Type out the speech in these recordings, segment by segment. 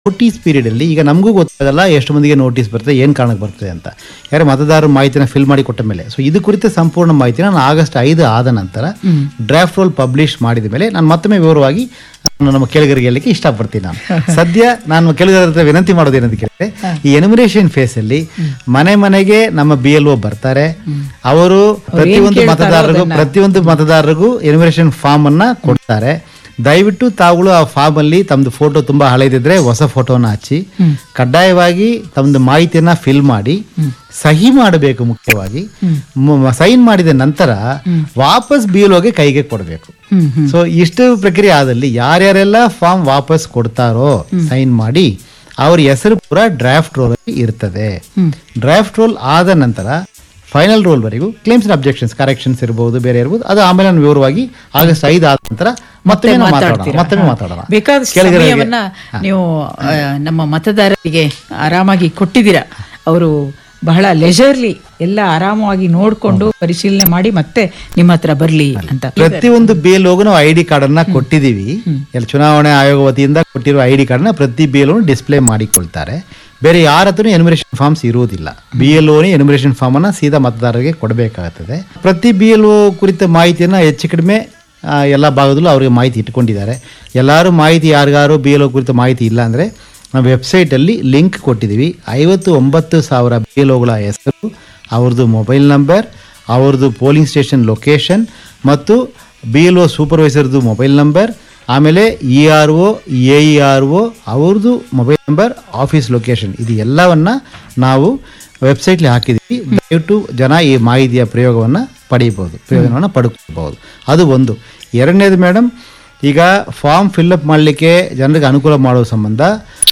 notice period ಅಲ್ಲಿ ಈಗ ನಮಗೂ ಗೊತ್ತಾಗಲ್ಲ ಎಷ್ಟು ಮಂದಿಗೆ ನೋಟಿಸ್ ಬರ್ತದೆ ಏನು ಕಾರಣಕ್ಕೆ ಬರ್ತದೆ ಅಂತ ಯಾರು ಮತದಾರರ ಮಾಹಿತಿನ ಫಿಲ್ ಮಾಡಿ ಕೊಟ್ಟ ಮೇಲೆ ಸೊ ಇದು ಕುರಿತ ಸಂಪೂರ್ಣ ಮಾಹಿತಿನ ನಾನು ಆಗಸ್ಟ್ ಐದು ಆದ ನಂತರ ಡ್ರಾಫ್ಟ್ ರೋಲ್ ಪಬ್ಲಿಷ್ ಮಾಡಿದ ಮೇಲೆ ನಾನು ಮತ್ತೊಮ್ಮೆ ವಿವರವಾಗಿ ನಾನು ನಮ್ಮ ಕೆಳಗರಿಗೆ ಹೇಳಲಿಕ್ಕೆ ಇಷ್ಟಪಡ್ತೀನಿ ನಾನು ಸದ್ಯ ನಾನು ಕೆಳಗರ ಹತ್ರ ವಿನಂತಿ ಮಾಡೋದು ಏನಂತ ಕೇಳಿದ್ರೆ ಈ ಎನಿಮಿನೇಷನ್ ಫೇಸ್ ಅಲ್ಲಿ ಮನೆ ಮನೆಗೆ ನಮ್ಮ ಬಿ ಎಲ್ ಒ ಬರ್ತಾರೆ ಅವರು ಪ್ರತಿಯೊಂದು ಮತದಾರರಿಗೂ ಪ್ರತಿಯೊಂದು ಮತದಾರರಿಗೂ ಎನಿಮಿನೇಷನ್ ಫಾರ್ಮ್ ಅನ್ನ ಕೊಡ್ತಾರೆ ದಯವಿಟ್ಟು ತಾವುಗಳು ಆ ಫಾರ್ಮ್ ಅಲ್ಲಿ ತಮ್ದು ಫೋಟೋ ತುಂಬಾ ಹಳೆದಿದ್ರೆ ಹೊಸ ಫೋಟೋನ ಹಚ್ಚಿ ಕಡ್ಡಾಯವಾಗಿ ತಮ್ದು ಮಾಹಿತಿಯನ್ನ ಫಿಲ್ ಮಾಡಿ ಸಹಿ ಮಾಡಬೇಕು ಮುಖ್ಯವಾಗಿ ಸೈನ್ ಮಾಡಿದ ನಂತರ ವಾಪಸ್ ಬಿ ಎಲ್ ಒಗೆ ಕೈಗೆ ಕೊಡಬೇಕು ಸೊ ಇಷ್ಟು ಪ್ರಕ್ರಿಯೆ ಆದಲ್ಲಿ ಯಾರ್ಯಾರೆಲ್ಲ ಫಾರ್ಮ್ ವಾಪಸ್ ಕೊಡ್ತಾರೋ ಸೈನ್ ಮಾಡಿ ಅವ್ರ ಹೆಸರು ಪೂರ ಡ್ರಾಫ್ಟ್ ರೋಲ್ ಅಲ್ಲಿ ಇರ್ತದೆ ಡ್ರಾಫ್ಟ್ ರೋಲ್ ಆದ ನಂತರ ಫೈನಲ್ ರೋಲ್ ವರೆಗೂ ಕ್ಲೇಮ್ಸ್ ಅಬ್ಜೆಕ್ಷನ್ಸ್ ಕರೆಕ್ಷನ್ಸ್ ಇರಬಹುದು ಬೇರೆ ಇರಬಹುದು ಅದು ಆಮೇಲೆ ನಾನು ವಿವರವಾಗಿ ಆಗಸ್ಟ್ ಐದು ಆದ ನಂತರ ಮತ್ತೊಮ್ಮೆ ನಾವು ಮಾತಾಡೋಣ ಮತ್ತೊಮ್ಮೆ ಮಾತಾಡೋಣ ಬೇಕಾದ ಕೆಳಗಡೆಗೆ- ಸಮಯವನ್ನ ನೀವು ಆ, ನಮ್ಮ ಮತದಾರರಿಗೆ ಆರಾಮಾಗಿ ಕೊಟ್ಟಿದ್ದೀರಾ ಅವರು ಬಹಳ ಲೆಜರ್ಲಿ ಎಲ್ಲ ಆರಾಮವಾಗಿ ನೋಡ್ಕೊಂಡು ಪರಿಶೀಲನೆ ಮಾಡಿ ಮತ್ತೆ ನಿಮ್ಮ ಹತ್ರ ಬರ್ಲಿ ಅಂತ ಪ್ರತಿಯೊಂದು ಬೇಲ್ ಹೋಗು ನಾವು ಐ ಡಿ ಕಾರ್ಡ್ ಅನ್ನ ಕೊಟ್ಟಿದೀವಿ ಎಲ್ಲ ಚುನಾವಣೆ ಆಯೋಗ ವತಿಯಿಂದ ಕೊಟ್ಟಿರುವ ಐ ಡಿ ಕಾರ್ಡ್ ನ ಪ್ರತಿ ಬೇಲ್ ಡಿಸ್ಪ್ಲೇ ಮಾಡಿಕೊಳ್ತಾರೆ ಬೇರೆ ಯಾರ ಹತ್ರನೂ ಎನಿಮಿನೇಷನ್ ಫಾರ್ಮ್ಸ್ ಇರುವುದಿಲ್ಲ ಬಿ ಎಲ್ ಓನೇ ಎನಿಮಿನೇಷನ್ ಫಾರ್ಮ್ ಅನ್ನ ಸೀದಾ ಮತದಾರರಿಗೆ ಕೊಡಬೇಕಾಗುತ್ತದೆ ಪ್ರತಿ ಬಿ ಎಲ್ ಒ ಕುರಿತ ಮಾಹಿತಿಯನ್ನ ಹೆಚ್ಚು ಕಡಿಮೆ ಆ, ಎಲ್ಲ ಭಾಗದಲ್ಲೂ ಅವರಿಗೆ ಮಾಹಿತಿ ಇಟ್ಕೊಂಡಿದ್ದಾರೆ ಎಲ್ಲರೂ ಮಾಹಿತಿ ಯಾರಿಗಾರು ಬಿ ಎಲ್ ಒ ಕುರಿತ ಮಾಹಿತಿ ಇಲ್ಲ ಅಂದರೆ ನಾವು ವೆಬ್ಸೈಟಲ್ಲಿ ಲಿಂಕ್ ಕೊಟ್ಟಿದ್ದೀವಿ ಐವತ್ತು ಒಂಬತ್ತು ಸಾವಿರ ಬಿ ಎಲ್ ಒಗಳ ಹೆಸರು ಅವ್ರದ್ದು ಮೊಬೈಲ್ ನಂಬರ್ ಅವ್ರದ್ದು ಪೋಲಿಂಗ್ ಸ್ಟೇಷನ್ ಲೊಕೇಶನ್ ಮತ್ತು ಬಿ ಎಲ್ ಒ ಸೂಪರ್ವೈಸರ್ದು ಮೊಬೈಲ್ ನಂಬರ್ ಆಮೇಲೆ E R O A E R O ಅವ್ರದ್ದು ಮೊಬೈಲ್ ನಂಬರ್ ಆಫೀಸ್ ಲೊಕೇಶನ್ ಇದು ಎಲ್ಲವನ್ನ ನಾವು ವೆಬ್ಸೈಟ್ಲಿ ಹಾಕಿದ್ದೀವಿ ದಯವಿಟ್ಟು ಜನ ಈ ಮಾಹಿತಿಯ ಪ್ರಯೋಗವನ್ನು ಪಡೆಯಬಹುದು ಪ್ರಯೋಜನವನ್ನು ಪಡ್ಕೋಬಹುದು ಅದು ಒಂದು ಎರಡನೇದು ಮೇಡಮ್ ಈಗ ಫಾರ್ಮ್ ಫಿಲ್ಅಪ್ ಮಾಡಲಿಕ್ಕೆ ಜನರಿಗೆ ಅನುಕೂಲ ಮಾಡೋ ಸಂಬಂಧ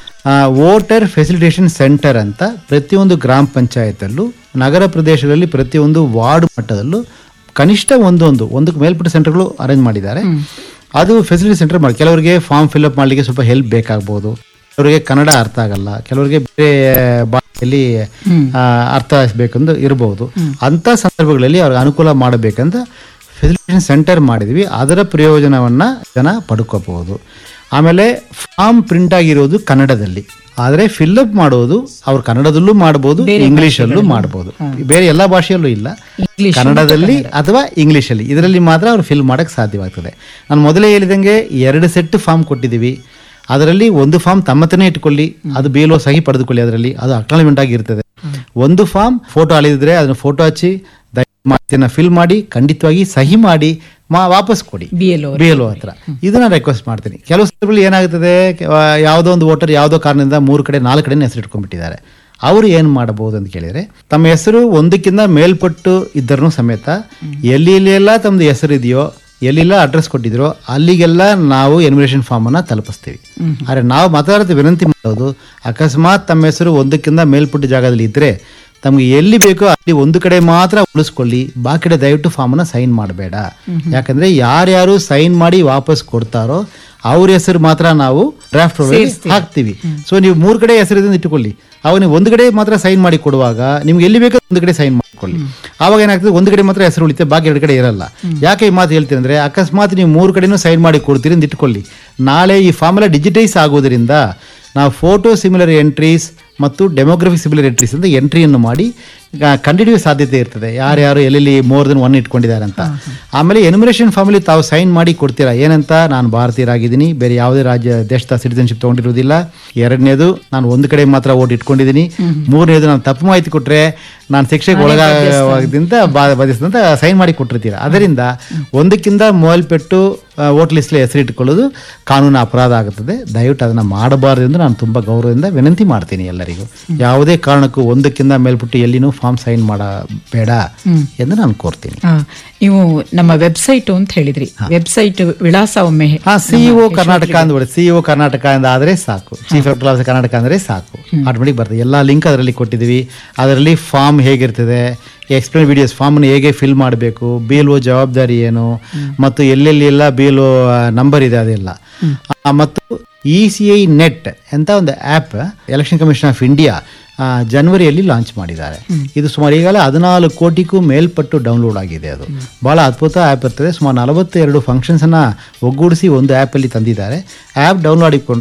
ವೋಟರ್ ಫೆಸಿಲಿಟೇಷನ್ ಸೆಂಟರ್ ಅಂತ ಪ್ರತಿಯೊಂದು ಗ್ರಾಮ ಪಂಚಾಯತಲ್ಲೂ ನಗರ ಪ್ರದೇಶಗಳಲ್ಲಿ ಪ್ರತಿಯೊಂದು ವಾರ್ಡ್ ಮಟ್ಟದಲ್ಲೂ ಕನಿಷ್ಠ ಒಂದೊಂದು ಒಂದಕ್ಕೆ ಮೇಲ್ಪಟ್ಟ ಸೆಂಟರ್ಗಳು ಅರೇಂಜ್ ಮಾಡಿದ್ದಾರೆ ಅದು ಫೆಸಿಲಿಟಿ ಸೆಂಟರ್ ಮಾಡಿ ಕೆಲವರಿಗೆ ಫಾರ್ಮ್ ಫಿಲ್ಅಪ್ ಮಾಡಲಿಕ್ಕೆ ಸ್ವಲ್ಪ ಹೆಲ್ಪ್ ಬೇಕಾಗ್ಬೋದು ಕೆಲವರಿಗೆ ಕನ್ನಡ ಅರ್ಥ ಆಗಲ್ಲ ಕೆಲವರಿಗೆ ಬೇರೆ ಭಾಷೆಯಲ್ಲಿ ಆ, ಅರ್ಥ ಬೇಕಂದು ಇರಬಹುದು ಅಂತ ಸಂದರ್ಭಗಳಲ್ಲಿ ಅವ್ರಿಗೆ ಅನುಕೂಲ ಮಾಡಬೇಕಂತ ಫೆಸಿಲಿಟೇಷನ್ ಸೆಂಟರ್ ಮಾಡಿದ್ವಿ ಅದರ ಪ್ರಯೋಜನವನ್ನ ಜನ ಪಡ್ಕೋಬಹುದು ಆಮೇಲೆ ಫಾರ್ಮ್ ಪ್ರಿಂಟ್ ಆಗಿರೋದು ಕನ್ನಡದಲ್ಲಿ ಆದರೆ ಫಿಲ್ಅಪ್ ಮಾಡೋದು ಅವ್ರು ಕನ್ನಡದಲ್ಲೂ ಮಾಡಬಹುದು ಇಂಗ್ಲಿಷಲ್ಲೂ ಮಾಡಬಹುದು ಬೇರೆ ಎಲ್ಲ ಭಾಷೆಯಲ್ಲೂ ಇಲ್ಲ ಕನ್ನಡದಲ್ಲಿ ಅಥವಾ ಇಂಗ್ಲಿಷಲ್ಲಿ ಇದರಲ್ಲಿ ಮಾತ್ರ ಅವ್ರು ಫಿಲ್ ಮಾಡಕ್ಕೆ ಸಾಧ್ಯವಾಗ್ತದೆ ನಾನು ಮೊದಲೇ ಹೇಳಿದಂಗೆ ಎರಡು ಸೆಟ್ ಫಾರ್ಮ್ ಕೊಟ್ಟಿದ್ದೀವಿ ಅದರಲ್ಲಿ ಒಂದು ಫಾರ್ಮ್ ತಮ್ಮತನೇ ಇಟ್ಕೊಳ್ಳಿ ಅದು ಬೇಲೋ ಸಹಿ ಪಡೆದುಕೊಳ್ಳಿ ಅದರಲ್ಲಿ ಅದು ಅಕ್ನಾಲಜ್ಮೆಂಟ್ ಆಗಿರ್ತದೆ ಒಂದು ಫಾರ್ಮ್ ಫೋಟೋ ಅಳಿದಿದ್ರೆ ಅದನ್ನ ಫೋಟೋ ಹಚ್ಚಿ ದಯವಿಟ್ಟು ಮಾಹಿತಿಯನ್ನ ಫಿಲ್ ಮಾಡಿ ಖಂಡಿತವಾಗಿ ಸಹಿ ಮಾಡಿ ಮಾ ವಾಪಸ್ ಕೊಡಿ ಬಿ ಎಲ್ ಬಿ ಎಲ್ ಹತ್ರ ಇದನ್ನ ರಿಕ್ವೆಸ್ಟ್ ಮಾಡ್ತೀನಿ ಕೆಲವು ಸಂದರ್ಭದಲ್ಲಿ ಏನಾಗ್ತದೆ ಕೆ- ಆ, ಯಾವುದೋ ಒಂದು ವೋಟರ್ ಯಾವುದೋ ಕಾರಣದಿಂದ ಮೂರು ಕಡೆ ನಾಲ್ಕು ಕಡೆ ಹೆಸರು ಇಟ್ಕೊಂಡ್ಬಿಟ್ಟಿದ್ದಾರೆ ಅವರು ಏನು ಮಾಡಬಹುದು ಅಂತ ಕೇಳಿದ್ರೆ ತಮ್ಮ ಹೆಸರು ಒಂದಕ್ಕಿಂತ ಮೇಲ್ಪಟ್ಟು ಇದ್ದರೂ ಸಮೇತ ಎಲ್ಲಿ ಎಲ್ಲಿ ಎಲ್ಲ ತಮ್ಮದು ಹೆಸರು ಇದೆಯೋ ಎಲ್ಲಿಲ್ಲ ಅಡ್ರೆಸ್ ಕೊಟ್ಟಿದ್ರೋ ಅಲ್ಲಿಗೆಲ್ಲ ನಾವು ಎನ್ವಿರೇಷನ್ ಫಾರ್ಮ್ ಅನ್ನ ತಲುಪಿಸ್ತೀವಿ ಆದರೆ ನಾವು ಮಾತಾಡೋದು ವಿನಂತಿ ಮಾಡೋದು ಅಕಸ್ಮಾತ್ ತಮ್ಮ ಹೆಸರು ಒಂದಕ್ಕಿಂತ ಮೇಲ್ಪಟ್ಟ ಜಾಗದಲ್ಲಿ ಇದ್ರೆ ತಮ್ಗೆ ಎಲ್ಲಿ ಬೇಕೋ ಅಲ್ಲಿ ಒಂದು ಕಡೆ ಮಾತ್ರ ಉಳಿಸ್ಕೊಳ್ಳಿ ಬಾಕಿ ಕಡೆ ದಯವಿಟ್ಟು ಫಾರ್ಮ್ ಅನ್ನ ಸೈನ್ ಮಾಡಬೇಡ ಯಾಕಂದ್ರೆ ಯಾರ್ಯಾರು ಸೈನ್ ಮಾಡಿ ವಾಪಸ್ ಕೊಡ್ತಾರೋ ಅವ್ರ ಹೆಸರು ಮಾತ್ರ ನಾವು ಡ್ರಾಫ್ಟ್ ಹಾಕ್ತಿವಿ ಸೊ ನೀವು ಮೂರ್ ಕಡೆ ಹೆಸರಿದಿಂದ ಇಟ್ಟುಕೊಳ್ಳಿ ಅವಾಗ ನೀವು ಒಂದು ಕಡೆ ಮಾತ್ರ ಸೈನ್ ಮಾಡಿ ಕೊಡುವಾಗ ನಿಮ್ಗೆ ಎಲ್ಲಿ ಬೇಕೋ ಒಂದು ಕಡೆ ಸೈನ್ ಮಾಡ್ಕೊಳ್ಳಿ ಆವಾಗ ಏನಾಗ್ತದೆ ಒಂದು ಕಡೆ ಮಾತ್ರ ಹೆಸರು ಉಳಿತೆ ಬಾಕಿ ಎರಡು ಕಡೆ ಇರಲ್ಲ ಯಾಕೆ ಈ ಮಾತು ಹೇಳ್ತೀನಿ ಅಂದ್ರೆ ಅಕಸ್ಮಾತ್ ನೀವು ಮೂರು ಕಡೆನೂ ಸೈನ್ ಮಾಡಿ ಕೊಡ್ತೀರಿ ಅಂತ ಇಟ್ಕೊಳ್ಳಿ ನಾಳೆ ಈ ಫಾರ್ಮ್ ಎಲ್ಲ ಡಿಜಿಟೈಸ್ ಆಗೋದ್ರಿಂದ ನಾವು ಫೋಟೋ ಸಿಮಿಲರ್ ಎಂಟ್ರೀಸ್ ಮತ್ತು ಡೆಮೋಗ್ರಫಿಕ್ ಸಿಮಿಲರ್ ಎಂಟ್ರೀಸ್ ಅಂತ ಎಂಟ್ರಿಯನ್ನು ಮಾಡಿ ಕಂಡುಹಿಡಿಯುವ ಸಾಧ್ಯತೆ ಇರ್ತದೆ ಯಾರ್ಯಾರು ಎಲ್ಲೆಲ್ಲಿ ಮೋರ್ ದೆನ್ ಒನ್ ಇಟ್ಕೊಂಡಿದ್ದಾರೆ ಅಂತ ಆಮೇಲೆ ಎನಿಮಿನೇಷನ್ ಫಾರ್ಮಲ್ಲಿ ತಾವು ಸೈನ್ ಮಾಡಿ ಕೊಡ್ತೀರಾ ಏನಂತ ನಾನು ಭಾರತೀಯರಾಗಿದ್ದೀನಿ ಬೇರೆ ಯಾವುದೇ ರಾಜ್ಯ ದೇಶದ ಸಿಟಿಸನ್ಶಿಪ್ ತಗೊಂಡಿರೋದಿಲ್ಲ ಎರಡನೇದು ನಾನು ಒಂದು ಕಡೆ ಮಾತ್ರ ಓಟ್ ಇಟ್ಕೊಂಡಿದ್ದೀನಿ ಮೂರನೇದು ನಾನು ತಪ್ಪು ಮಾಹಿತಿ ಕೊಟ್ರೆ ನಾನು ಶಿಕ್ಷೆಗೆ ಒಳಗಾಗದಿಂದ ಬಾಧಿಸಿದಂತ ಸೈನ್ ಮಾಡಿ ಕೊಟ್ಟಿರ್ತೀರ ಅದರಿಂದ ಒಂದಕ್ಕಿಂತ ಮೇಲ್ಪಟ್ಟು ವೋಟ್ ಲಿಸ್ಟ್ ಹೆಸರು ಇಟ್ಕೊಳ್ಳೋದು ಕಾನೂನು ಅಪರಾಧ ಆಗುತ್ತದೆ ದಯವಿಟ್ಟು ಅದನ್ನ ಮಾಡಬಾರದು ಎಂದು ನಾನು ತುಂಬಾ ಗೌರವದಿಂದ ವಿನಂತಿ ಮಾಡ್ತೀನಿ ಎಲ್ಲರಿಗೂ ಯಾವುದೇ ಕಾರಣಕ್ಕೂ ಒಂದಕ್ಕಿಂತ ಮೇಲ್ಪಟ್ಟು ಎಲ್ಲಿನೂ ಫಾರ್ಮ್ ಸೈನ್ ಮಾಡಬೇಡ ಎಂದು ನಾನು ಕೋರ್ತೀನಿ ಆ, ನೀವು ನಮ್ಮ ವೆಬ್ಸೈಟ್ ಅಂತ ಹೇಳಿದ್ರಿ ವೆಬ್ಸೈಟ್ ವಿಳಾಸ ಒಮ್ಮೆ ಹೇ- ಹಾ ಸಿಇಒ ಕರ್ನಾಟಕ ಅಂದ್ಬಿಡಿ ಸಿಇಒ ಕರ್ನಾಟಕ ಅಂತ ಆದ್ರೆ ಸಾಕು ಚೀಫ್ ಎಲೆಕ್ಟರಲ್ ಆಫೀಸರ್ ಕರ್ನಾಟಕ ಅಂದ್ರೆ ಸಾಕು ಆಟೋಮೆಟಿಕ್ ಬರ್ತದೆ ಎಲ್ಲ ಲಿಂಕ್ ಅದರಲ್ಲಿ ಕೊಟ್ಟಿದ್ದೀವಿ ಅದರಲ್ಲಿ ಫಾರ್ಮ್ ಹೇಗಿರ್ತದೆ ಎಕ್ಸ್ಪ್ಲೇನ್ ವಿಡಿಯೋಸ್ ಫಾರ್ಮ್ನ ಹೇಗೆ ಫಿಲ್ ಮಾಡಬೇಕು ಬಿ ಎಲ್ ಒ ಜವಾಬ್ದಾರಿ ಏನು ಮತ್ತು ಎಲ್ಲೆಲ್ಲಿ ಎಲ್ಲ ಬಿ ಎಲ್ ಒ ನಂಬರ್ ಇದೆ ಅದೆಲ್ಲ ಆ, ಮತ್ತು ಇ ಸಿ ಐ ನೆಟ್ ಅಂತ ಒಂದು app election commission of India ಜನವರಿಯಲ್ಲಿ ಲಾಂಚ್ ಮಾಡಿದ್ದಾರೆ ಇದು ಸುಮಾರು ಈಗಲೇ ಹದಿನಾಲ್ಕು ಕೋಟಿಗೂ ಮೇಲ್ಪಟ್ಟು ಡೌನ್ಲೋಡ್ ಆಗಿದೆ ಅದು ಬಹಳ ಅದ್ಭುತ ಆ್ಯಪ್ ಇರ್ತದೆ ಸುಮಾರು ನಲವತ್ತೆರಡು ಫಂಕ್ಷನ್ಸನ್ನು ಒಗ್ಗೂಡಿಸಿ ಒಂದು ಆ್ಯಪಲ್ಲಿ ತಂದಿದ್ದಾರೆ ಆ್ಯಪ್ ಡೌನ್ಲೋಡ್ ಇಟ್ಕೊಂಡ್ರೆ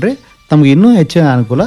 ತಮ್ಗೆ ಇನ್ನೂ ಹೆಚ್ಚಿನ ಅನುಕೂಲ